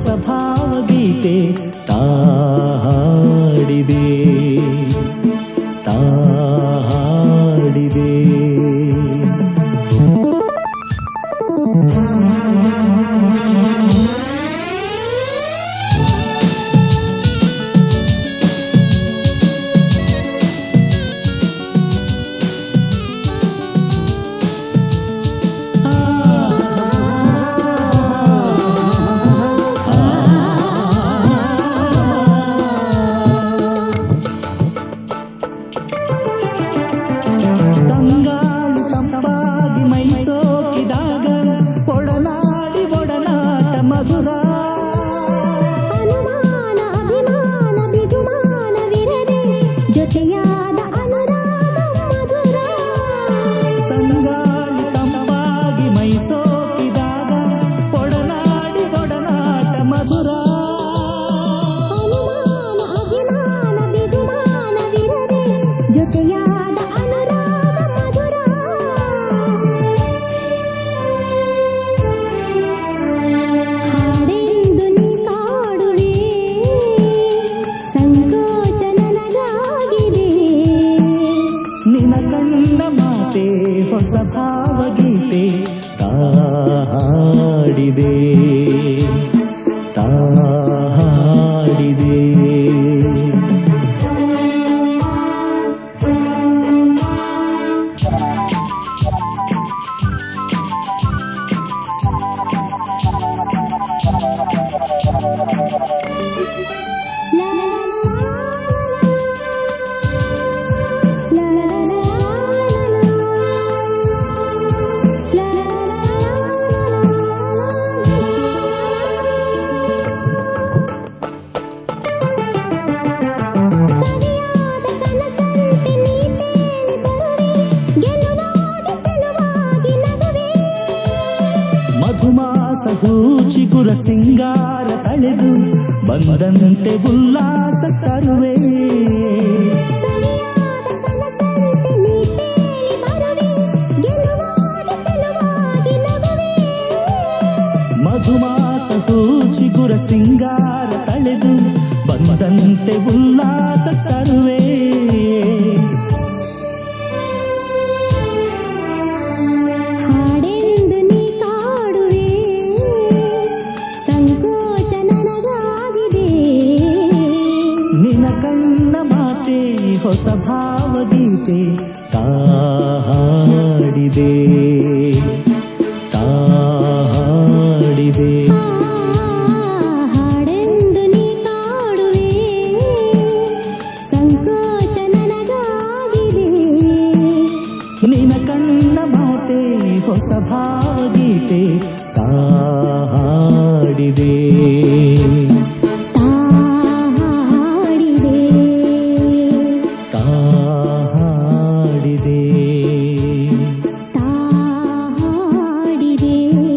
ಹೊಸ ಭಾವಗೀತೆ ತಾಡಿದೆ ತಾಡಿದೆ ತಂಗಾಳಿ ತಂಪಾಗಿ ಮೈ ಸೋಕಿದಾಗ ಒಡನಾಡಿ ಒಡನಾಟ ಮಧುರ ಅನುಮಾನ ಅಭಿಮಾನ ಬಿಗುಮಾನವಿರದೆ ಜೊತೆಯಾದ ಅನುರಾಗ ಮಧುರ ತಂಗಾಳಿ ತಂಪಾಗಿ ಮೈ ಸೋಕಿದಾಗ ಒಡನಾಡಿ ಒಡನಾಟ ಮಧುರ ಅನುಮಾನ ಅಭಿಮಾನ ಬಿಗುಮಾನವಿರದೆ ಜೊತೆಯಾದ ಅನುರಾಗ ಮಧುರ ಹಾಡೆಂದು ನೀ ಕಾಡುವೆ ಸಂಕೋಚ ನನಗಾಗಿದೆ ನಿನ ಕಣ್ಣ ಮಾತೆ ಹೊಸ ಭಾವಗೀತೆ ತಾಡಿದೆ ತಾಡಿದೆ ಲಾ ಲಾ ಲಾ ಲಾ ಸರಿಯಾದ ಕನಸಂತೆ ನೀ ತೇಲಿ ಬರುವೆ ಗೆಲುವಾಗಿ ಚೆಲುವಾಗಿ ನಗುವೆ ಮಧುಮಾಸ ಹೂಚಿಗುರ ಸಿಂಗಾರ ತಳೆದು ಬಂದಂತೆ ಉಲ್ಲಾಸ ತರುವೆ ಸರಿಯಾದ ಕನಸಂತೆ ನೀ ತೇಲಿ ಬರುವೆ ಗೆಲುವಾಗಿ ಚೆಲುವಾಗಿ ನಗುವೆ ಮಧುಮಾಸ ಹೂಚಿಗುರ ಸಿಂಗಾರ ತಳೆದು ಬಂದಂತೆ ಉಲ್ಲಾಸ ತರುವೆ ಹಾಡೆಂದು ನೀ ಕಾಡುವೆ ಸಂಕೋಚ ನನಗಾಗಿದೆ ನಿನ ಕಣ್ಣ ಮಾತೆ ಹೊಸ ಭಾವಗೀತೆ ತಾಡಿದೆ ತಾಡಿದೆ ಹಾಡೆಂದು ನೀ ಕಾಡುವೆ ಸಂಕೋಚ ನನಗಾಗಿದೆ ನಿನ ಕಣ್ಣ ಮಾತೆ ಹೊಸ ಭಾವಗೀತೆ ತಾಡಿದೆ ತಾಡಿದೆ ತಾಡಿದೆ ತಾಡಿದೆ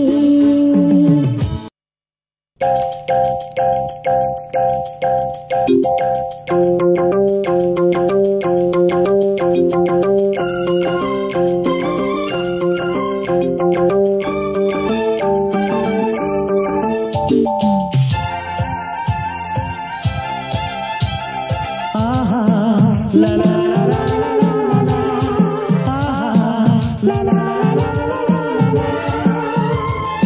ಆಹಾ ಲಾ ಲಾ ಲಾ ಲಾ ಲಾ ಲಾ ಲಾ. ಆಹಾ ಲಾ ಲಾ ಲಾ ಲಾ ಲಾ ಲಾ ಲಾ.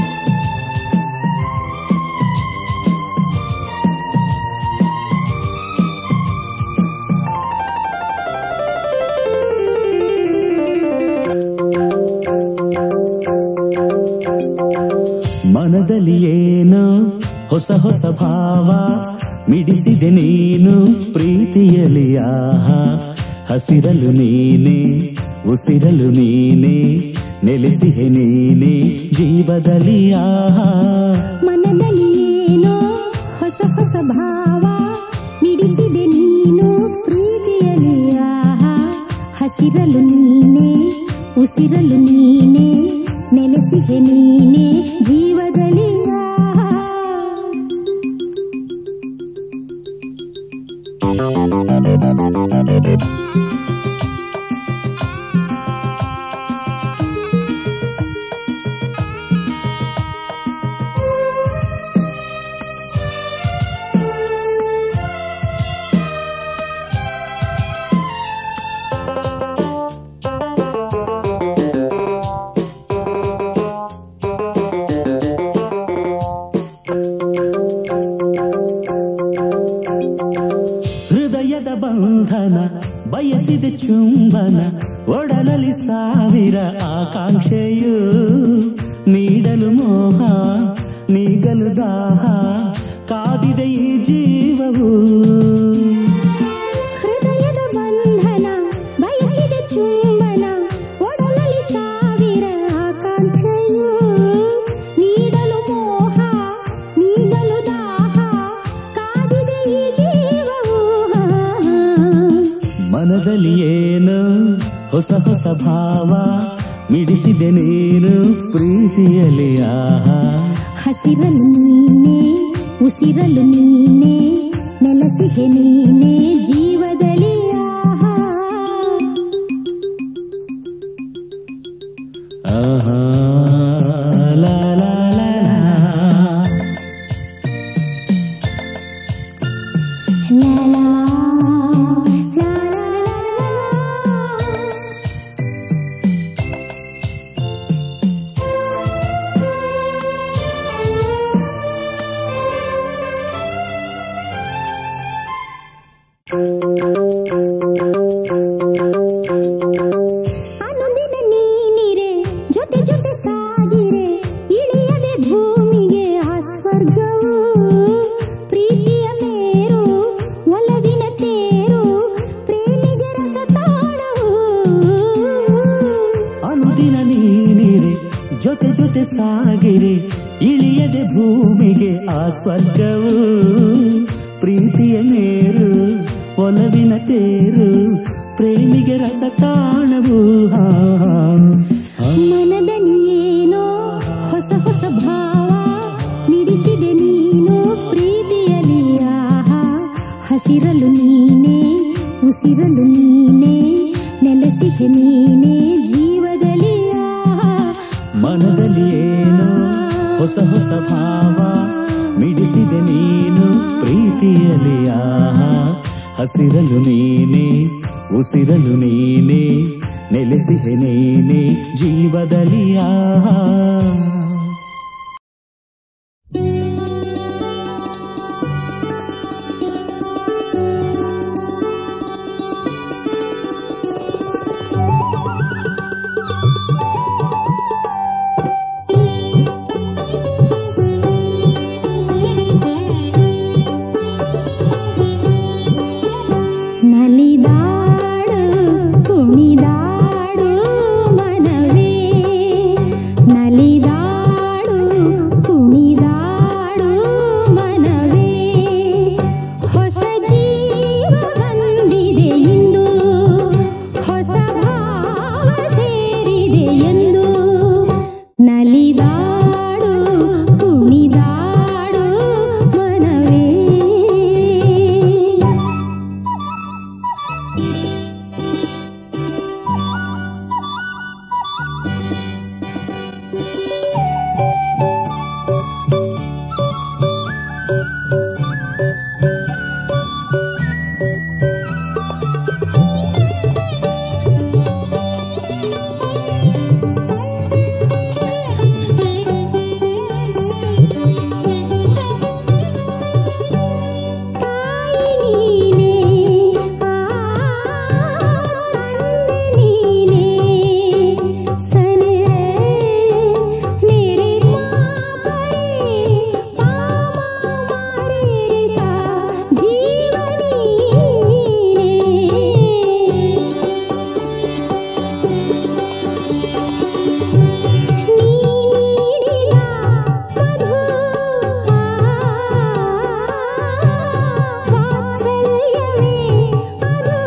ಮನದಲ್ಲಿ ಏನೋ ಹೊಸ ಹೊಸ ಭಾವ ಮಿಡಿಸಿದೆ ನೀನು ಪ್ರೀತಿಯಲ್ಲಿ ಆಹಾ ಹಸಿರಲು ನೀನೆ ಉಸಿರಲು ನೀನೆ ನೆಲೆಸಿಹೆ ನೀನೆ ಜೀವದಲ್ಲಿ ಆಹಾ ಮನದಲ್ಲಿ ಏನೋ ಹೊಸ ಹೊಸ ಭಾವ ಮಿಡಿಸಿದೆ ನೀನು ಪ್ರೀತಿಯಲ್ಲಿ ಆಹಾ ಹಸಿರಲು ನೀನೆ ಉಸಿರಲು ನೀನೆ ನೆಲೆಸಿಗೆ ನೀನೆ ಜೀವದಲ್ಲಿ ಆಹಾ ಆಕಾಂಕ್ಷೆಯು ನೀಡಲು ಮೋಹ ನೀಗಲು ದಾಹ ಕಾದಿದೆ ಈ ಜೀವವು ಹೃದಯದ ಬಂಧನ ಬಯಸಿದ ಚುಂಬನ ಒಡಲಲ್ಲಿ ಸಾವಿರ ಆಕಾಂಕ್ಷೆಯು ನೀಡಲು ಮೋಹ ನೀಡಲು ದಾಹ ಕಾದಿದೆ ಈ ಜೀವವು ಮನದಲ್ಲಿ ಏನು ಹೊಸ ಹೊಸ ಭಾವ ಮಿಡಿಸಿದೆ ನೀನು ಪ್ರೀತಿಯಲ್ಲಿ ಆಹಾ ಹಸಿರಲು ನೀನೆ ಉಸಿರಲು ನೀನೆ ನೆಲಸಿಗೆ ನೀನೆ ಜೀವದಲ್ಲಿ ಆಹಾ ಆಹಾ ಲಾ ಲಾ ಲಾ ಲಾ. ಲಾ ಲಾ, ಲಾ ಲಾ ಲಾ ಲಾ. ಅನುದಿನ ನೀನಿರೆ ಜೊತೆ ಜೊತೆ ಸಾಗಿರೆ ಇಳಿಯದೆ ಭೂಮಿಗೆ ಆ ಸ್ವರ್ಗವು ಪ್ರೀತಿಯ ಮೇರು ಒಲವಿನ ತೇರು ಪ್ರೇಮಿಗೆ ರಸ ತಾಣವು ಅನುದಿನ ನೀನಿರೆ ಜೊತೆ ಜೊತೆ ಸಾಗಿರೆ ಇಳಿಯದೆ ಭೂಮಿಗೆ ಆ ಸ್ವರ್ಗವು ಪ್ರೀತಿಯ ಮೇರು ಒಲವಿನ ತೇರು ಪ್ರೇಮಿಗೆ ರಸ ತಾಣವು ಹಾ, ಹಾ. ಮನದಲ್ಲಿ ಏನೋ ಹೊಸ ಹೊಸ ಭಾವ ಮಿಡಿಸಿದೆ ನೀನು ಪ್ರೀತಿಯಲ್ಲಿ ಆಹಾ ಹಸಿರಲು ನೀನೆ ಉಸಿರಲು ನೀನೆ ನೆಲೆಸಿಗೆ ನೀನೆ ಜೀವದಲ್ಲಿ ಆಹಾ ಮನದಲ್ಲಿ ಏನೋ ಹೊಸ ಹೊಸ ಭಾವ ಮಿಡಿಸಿದೆ ನೀನು ಪ್ರೀತಿಯಲ್ಲಿ ಆಹಾ ಹಸಿರಲು ನೀನೆ ಉಸಿರಲು ನೀನೆ ನೆಲೆಸಿದೆ ನೀನೆ ಜೀವದಲ್ಲಿ ಆಹಾ ನಲಿದಾಡು ಕುಣಿದಾಡು ಮನವೇ ನಲಿದಾಡು ಕುಣಿದಾಡು ಮನವೇ ಹೊಸ ಜೀವ ಬಂದಿದೆ ಇಂದು ಹೊಸ ಭಾವ ಸೇರಿದೆ ಎಂದು ನಲಿದಾಡು ಕುಣಿದಾಡು ಮನವೇ ತಾಯಿ ನೀನೇ ಆ ತಂದೆ ನೀನೇ ಸನೆ ನೆರೆ ಮಾಪರೆ ಮಾಮಾರೆ ಸಾ ಜೀವ ನೀನೇ ನೀ ನೀಡಿದ ಮಧು ವಾತ್ಸಲ್ಯವೇ ಅದು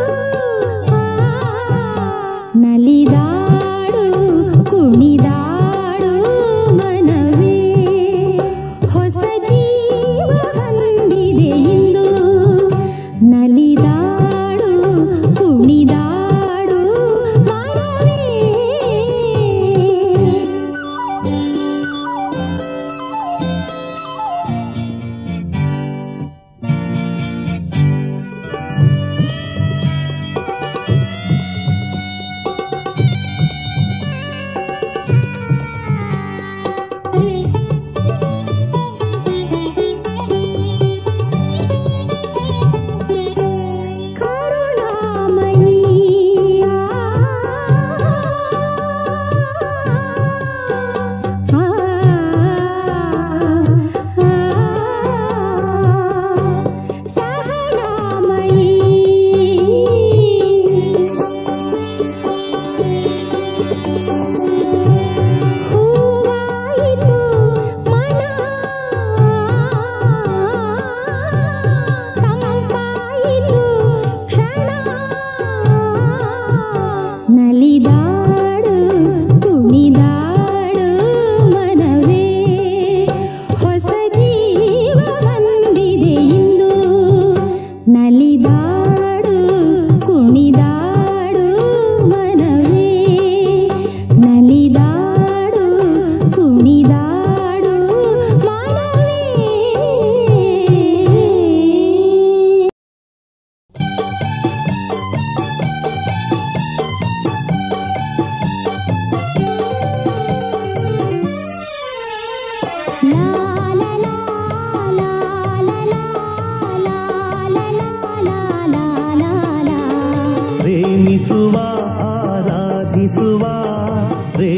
ನಲಿದಾಡು ಕುಣಿದಾಡು ಮನವೇ ಹೊಸ ಜೀವ ಬಂದಿದೆ ಇಂದು ನಲಿದಾಡು ಕುಣಿದಾಡು ಮನವೇ ಆ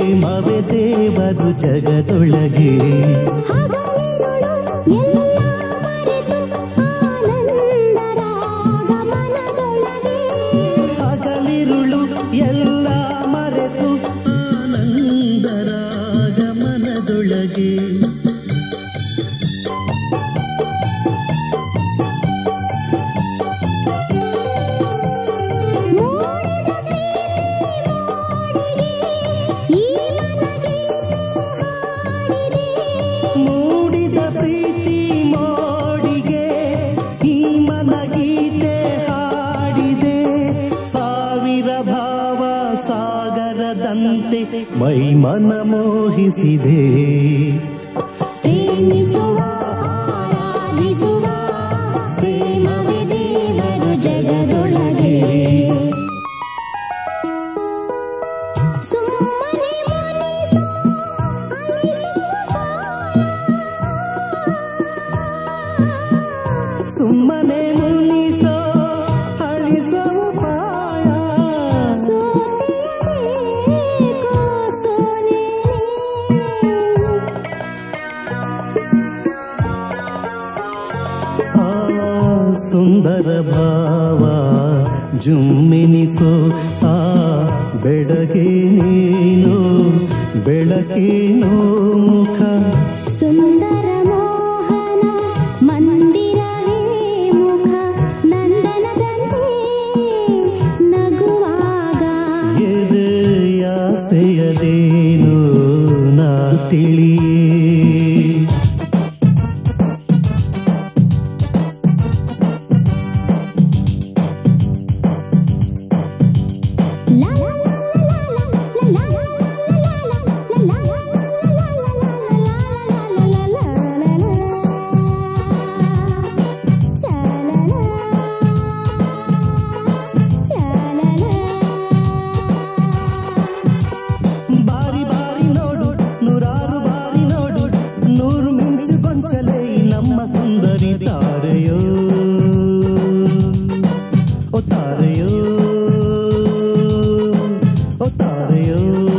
ಪ್ರೇಮವೇ ದೇವರು ಜಗದೊಳಗೆ ಹಗಲಿರುಳು ಎಲ್ಲ ಮರೆತು ಆನಂದ ರಾಗ ಮನದೊಳಗೆ ಹಗಲಿರುಳು ಎಲ್ಲ ಮರೆತು ಆನಂದರಾಗ ಮನದೊಳಗೆ ಮೋಡಿದ ಪ್ರೀತಿ ಮೋಡಿಗೆ ಈ ಮನಗೆ ಹಾಡಿದೆ ಮೂಡಿದ ಪ್ರೀತಿ ಮೋಡಿಗೆ ಈ ಮನಗೀತೆ ಹಾಡಿದೆ ಸಾವಿರ ಭಾವ ಸಾಗರದಂತೆ ಮೈ ಮನ ಮೋಹಿಸಿದೆ ಪ್ರೇಮಿಸುವ ಆರಾಧಿಸುವ ಪ್ರೇಮವೇ ದೇವರು ಜಗದೊಳಗೆ ಸುಮ್ಮನೆ ಮುನಿಸು ಸುಮ್ಮನೆ ಮುನಿಸೋ ಅಳಿಸೋ ಪಾಯ ಸೋತಿಯಬೇಕು ಸೋಲೆ ಆ ಸುಂದರ ಭಾವ ಜುಮ್ಮೆನಿಸೋ ಆ ಬೆಳಗ್ಗೆ ನೀನು ಬೆಳಕೇನೋ ಮುಖ ಸುಂದರ ಮೋಹನ ಮಂದಿರವೇ ಮುಖ ನಂದನದಂತೆ ನಗುವಾಗ ಎದೆಯಾಸೆಯದೇನು ನಾ ತಿಳಿಯೇ ಲಾ ಲಾ ಲಾ ಲಾ ಲಾ ಲಾ ಲಾ ಲಾ ಲಾ ಬಾರಿ ಬಾರಿ ನೋಡು ನೂರಾರು ಬಾರಿ ನೋಡು ನೂರು ಮಿಂಚು ಗೊಂಚಲೇ ನಮ್ಮ ಸುಂದರಿ ತಾರೆಯೋ ಓ ತಾರೆಯೋ ಓ ತಾರೆಯೋ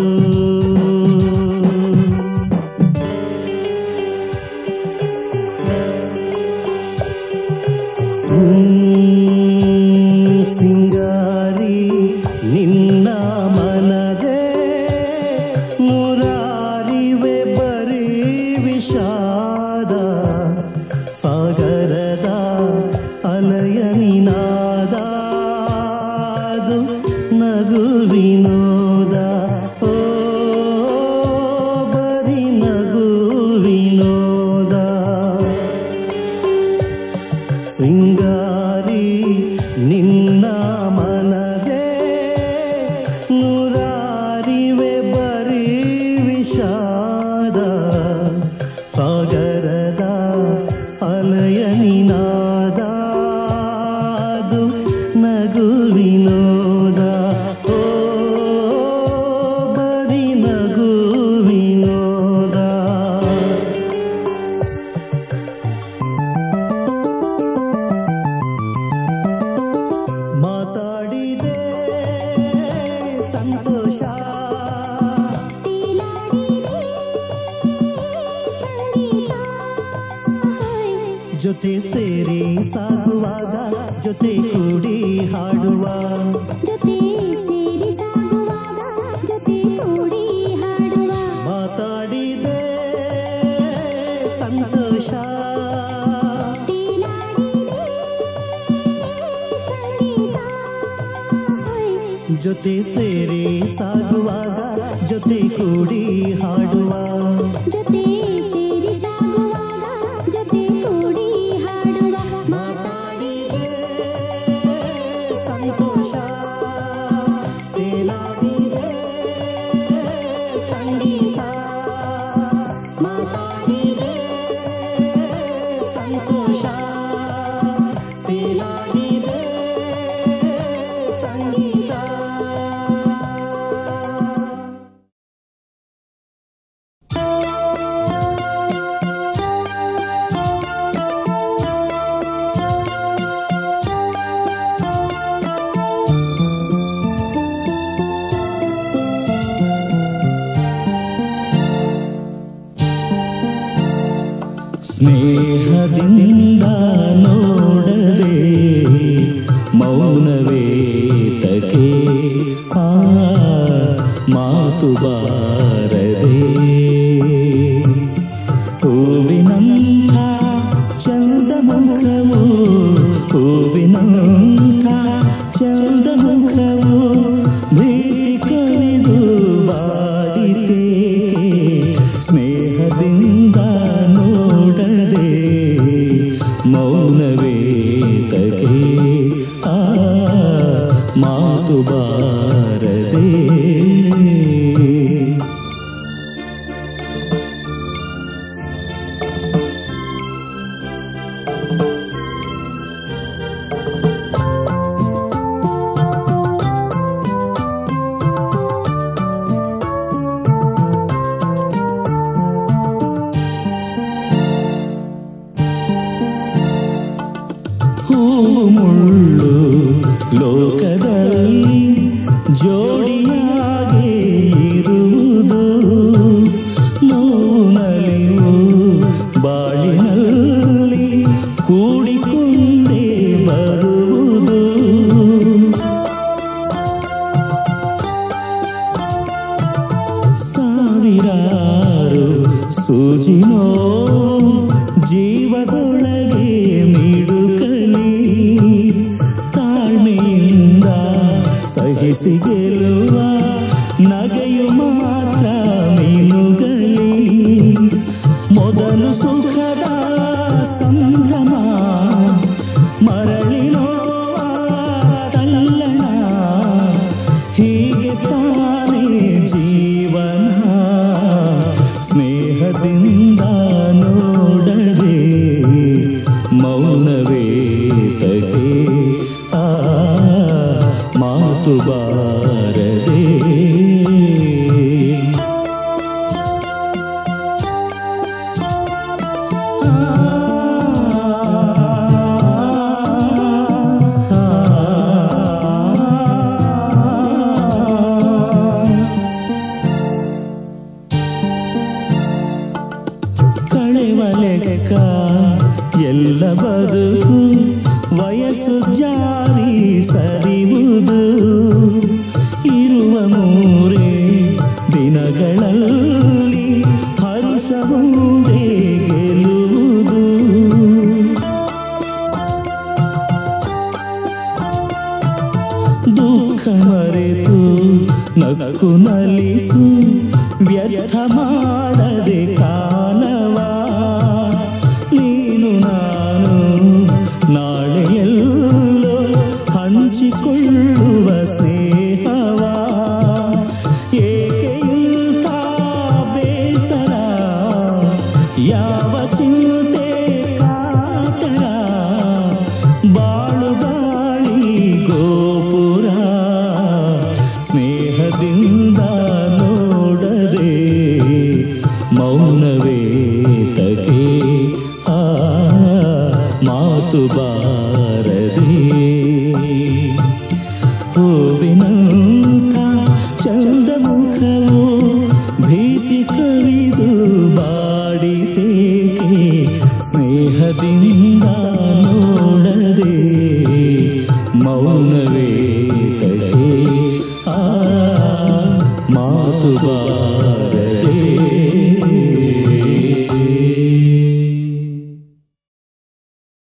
ಹ್ಮ್, ಸಿಂಗಾರಿ ನಿನ್ನ ಮನದೆ ನೂರಾರಿವೆ ಬರೀ ವಿಷಾದ ಸಾಗರದ ಅಲಯ ನಿನಾದ ಅದು ನಗು ವಿನೋದ ಓ ಬರೀ ನಗು ವಿನೋದ ಸಿಂಗಾರಿ ನಿನ್ನ ಮನದೆ ನೂರಾರಿವೆ ಬರೀ ವಿಷಾದ ಸಾಗರದ ಅಲಯ ನಿನಾದ ಅದು ನಗು ವಿನೋದ ಓ ಬರೀ ನಗು ವಿನೋದ ಮಾತಾಡಿದೆ ಸಂತೋಷ ಜೊತೆ ಸೇರಿ ಸಾಗುವಾಗ ಜೊತೆ ಕೂಡಿ ಹಾಡುವ ಜೊತೆ ಸೇರಿ ಸಾಗುವಾಗ ಜೊತೆ ಕೂಡಿ ಹಾಡುವ ಮಾತಾಡಿದೆ ಸಂತೋಷ ಜೊತೆ ಸೇರಿ ಸಾಗುವಾಗ ಜೊತೆ ಕೂಡಿ ಹಾಡುವ ಜೊತೆ ಸೇರಿ ಸಾಗುವಾಗ ಜೊತೆ ಕೂಡಿ ಹಾಡುವ ಮಾತಾಡಿದೆ ಸಂತೋಷ ತೇಲಾಡಿದೆ ಸಂಗೀತ ಮಾತಾಡಿದೆ ಸಂತೋಷ ತೇಲಾಡಿದೆ ಸಂಗೀತ ಸ್ನೇಹದಿಂದ ನೋಡದೆ ಮೌನವೇ ತಕೆ ಆ ಮಾತು ಬಾರದೆ ಹೂವಿನಂಥ ಚಂದ ಮುಖವು ಹೂವಿನಂಥ ಚಂದ ಮುಖವು ಭೀತಿ ಕವಿದು ಬಾಡಿದೆ ಸ್ನೇಹದಿಂದ ನೋಡದೆ ಮೌನವೇ ತಗೆ ಆ ಮಾತು ಬಾರದೆ ಹೂವು ಮುಳ್ಳು ಲೋಕದಲ್ಲಿ ಜೋಡಿಯಾಗಿ ಇರುವುದು ನೋನಲಿವು ಬಾಳಿನಲ್ಲಿ ಕೂಡಿಕೊಂಡೇ ಬರುವುದು ಸಾವಿರಾರು ಸೂಜಿನೋ ಜೀವದೊಳಗೆ ಮಿಡುಕಲಿ ತಾಳ್ಮೆಯಿಂದ ಸಹಿಸಿ ಗೆಲ್ಲುವ ನಗೆಯು ಮಾತ್ರ ಮೀನುಗಲಿ ಮೊದಲು ಸುಖದ ಸಂಭ್ರಮ ಮರಳಿ ನೋವ ತಲ್ಲಣ ಹೀಗೆ ತಾನೇ ಜೀವನ ಸ್ನೇಹದಿಂದ ನೋಡದೆ ಮೌನವೇ ತಗೆ ಆ ಮಾತು ಬಾರದೆ ಕಳೆವ ಲೆಕ್ಕ ಎಲ್ಲ ಬದುಕು ವಯಸ್ಸು ಜಾರಿ ಸರಿಯುವುದು ಇರುವ ಮೂರೇ ದಿನಗಳಲ್ಲಿ ಹರುಷವುದೇ ಗೆಲ್ಲುವುದು ದುಃಖ ಮರೆತು ನಕ್ಕು ನಲಿಸು ವ್ಯರ್ಥ ಮಾಡದೆ ಕಾಲವ ನೀನು ನಾನು ನಾಳೆಯಲ್ಲೋ ಹಂಚಿಕೊಳ್ಳುವ ಸ್ನೇಹವ ಏಕೆ ಇಂಥ ಬೇಸರ ಯಾವ ಚಿಂತೆ ಕಾತರ ಬಾಳು ಗಾಳಿ ಗೋಪುರ ಸ್ನೇಹದಿಂದ ನೋಡದೆ ಮೌನವೇ ತಗೆ ಆ ಮಾತು ಬಾರದೆ ಹೂವಿನಂಥ ಚಂದ ಮುಖವು ಭೀತಿ ಕವಿದು ಬಾಡಿದೆ ಸ್ನೇಹದಿಂದ ನೋಡದೆ ಮೌನವೇ ತಡೆ ಆ ಮಾತು ಬಾ